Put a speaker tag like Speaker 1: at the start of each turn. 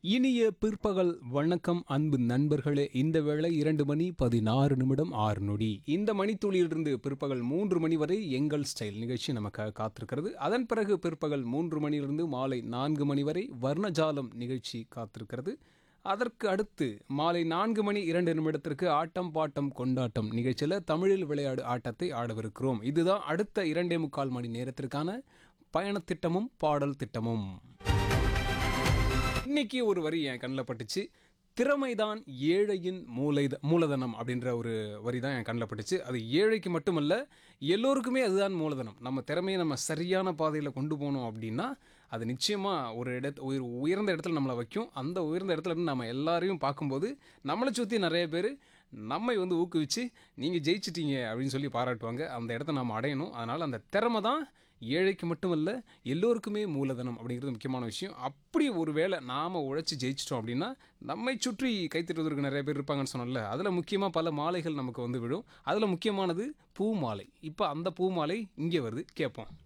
Speaker 1: இனிய பிற்பகல் வணக்கம் அன்பு நண்பர்களே இந்த வேளை இரண்டு மணி பதினாறு நிமிடம் ஆறு நொடி இந்த மணித்துளியிலிருந்து பிற்பகல் மூன்று மணி வரை எங்கள் ஸ்டைல் நிகழ்ச்சி நமக்கு காத்திருக்கிறது அதன் பிறகு பிற்பகல் மூன்று மணியிலிருந்து மாலை நான்கு மணி வரை வர்ணஜாலம் நிகழ்ச்சி காத்திருக்கிறது அதற்கு அடுத்து மாலை நான்கு மணி இரண்டு நிமிடத்திற்கு ஆட்டம் பாட்டம் கொண்டாட்டம் நிகழ்ச்சியில் தமிழில் விளையாடு ஆட்டத்தை ஆடவிருக்கிறோம் இதுதான் அடுத்த இரண்டே முக்கால் மணி நேரத்திற்கான பயணத் திட்டமும் பாடல் திட்டமும் இன்னைக்கு ஒரு வரி என் கண்ணில் பட்டுச்சு திறமைதான் ஏழையின் மூலை மூலதனம் அப்படின்ற ஒரு வரி தான் என் கண்ணில் பட்டுச்சு அது ஏழைக்கு மட்டுமல்ல எல்லோருக்குமே அதுதான் மூலதனம் நம்ம திறமையை நம்ம சரியான பாதையில் கொண்டு போனோம் அப்படின்னா அது நிச்சயமாக ஒரு இடத்து உயர் உயர்ந்த இடத்துல நம்மளை வைக்கும் அந்த உயர்ந்த இடத்துல இருந்து நம்ம எல்லாரையும் பார்க்கும்போது நம்மளை சுற்றி நிறைய பேர் நம்மை வந்து ஊக்குவிச்சு நீங்கள் ஜெயிச்சிட்டீங்க அப்படின்னு சொல்லி பாராட்டுவாங்க அந்த இடத்த நாம் அடையணும் அதனால் அந்த திறமை தான் ஏழைக்கு மட்டுமல்ல எல்லோருக்குமே மூலதனம் அப்படிங்கிறது முக்கியமான விஷயம் அப்படி ஒரு வேளை நாம் உழைச்சி ஜெயிச்சிட்டோம் அப்படின்னா நம்மை சுற்றி கைத்தட்டுவதற்கு நிறைய பேர் இருப்பாங்கன்னு சொன்னோம்ல அதில் முக்கியமாக பல மாலைகள் நமக்கு வந்து விடும் அதில் முக்கியமானது பூ மாலை இப்போ அந்த பூ மாலை இங்கே வருது கேட்போம்